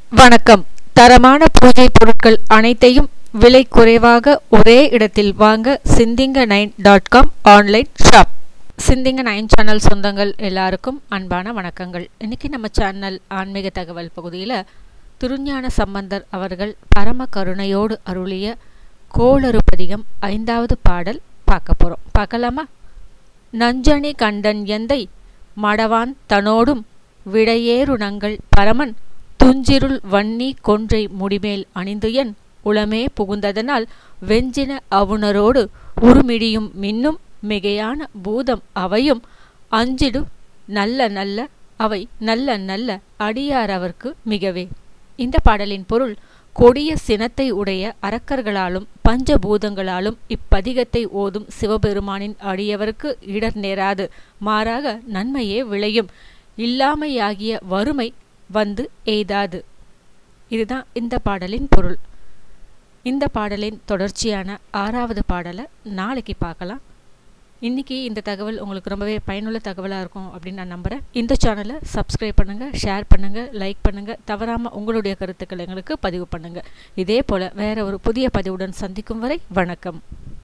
வணக்கம் தரமான பூஜை பொருட்கள் அனைத்தையும் விலை குறைவாக ஒரே இடத்தில் வாங்க Sindhinga nine dot com online shop Sindhinga nine channel சொந்தங்கள் எல்லாருக்கும் அன்பான வணக்கங்கள் இன்னைக்கு நம்ம சேனல் ஆன்மீக தகவல் பகுதியில் திருஞான சம்பந்தர் அவர்கள் பரம கருணையோடு அருளிய கோளறுபதிகம் ஐந்தாவது பாடல் பார்க்க போகிறோம் பார்க்கலாமா நஞ்சணி கண்டன் எந்தை மடவான் தனோடும் விடையேறுணங்கள் பரமன் துஞ்சிருள் வன்னி கொன்றை முடிமேல் அணிந்துயன் உளமே புகுந்ததனால் வெஞ்சின அவுணரோடு உருமிடியும் மின்னும் மிகையான பூதம் அவையும் அஞ்சிடு நல்ல நல்ல அவை நல்ல நல்ல அடியார் அவர்க்கு மிகவே இந்த பாடலின் பொருள் கொடிய சினத்தை உடைய அரக்கர்களாலும் பஞ்சபூதங்களாலும் இப்பதிகத்தை ஓதும் சிவபெருமானின் அடியவருக்கு இடர் நேராது மாறாக நன்மையே விளையும் இல்லாமையாகிய வறுமை வந்து எய்தாது இதுதான் இந்த பாடலின் பொருள் இந்த பாடலின் தொடர்ச்சியான ஆறாவது பாடலை நாளைக்கு பார்க்கலாம் இன்னைக்கு இந்த தகவல் உங்களுக்கு ரொம்பவே பயனுள்ள தகவலாக இருக்கும் அப்படின்னு நான் நம்புகிறேன் இந்த சேனலை சப்ஸ்கிரைப் பண்ணுங்கள் ஷேர் பண்ணுங்கள் லைக் பண்ணுங்கள் தவறாமல் உங்களுடைய கருத்துக்களை எங்களுக்கு பதிவு பண்ணுங்கள் இதே போல் வேற ஒரு புதிய பதிவுடன் சந்திக்கும் வரை வணக்கம்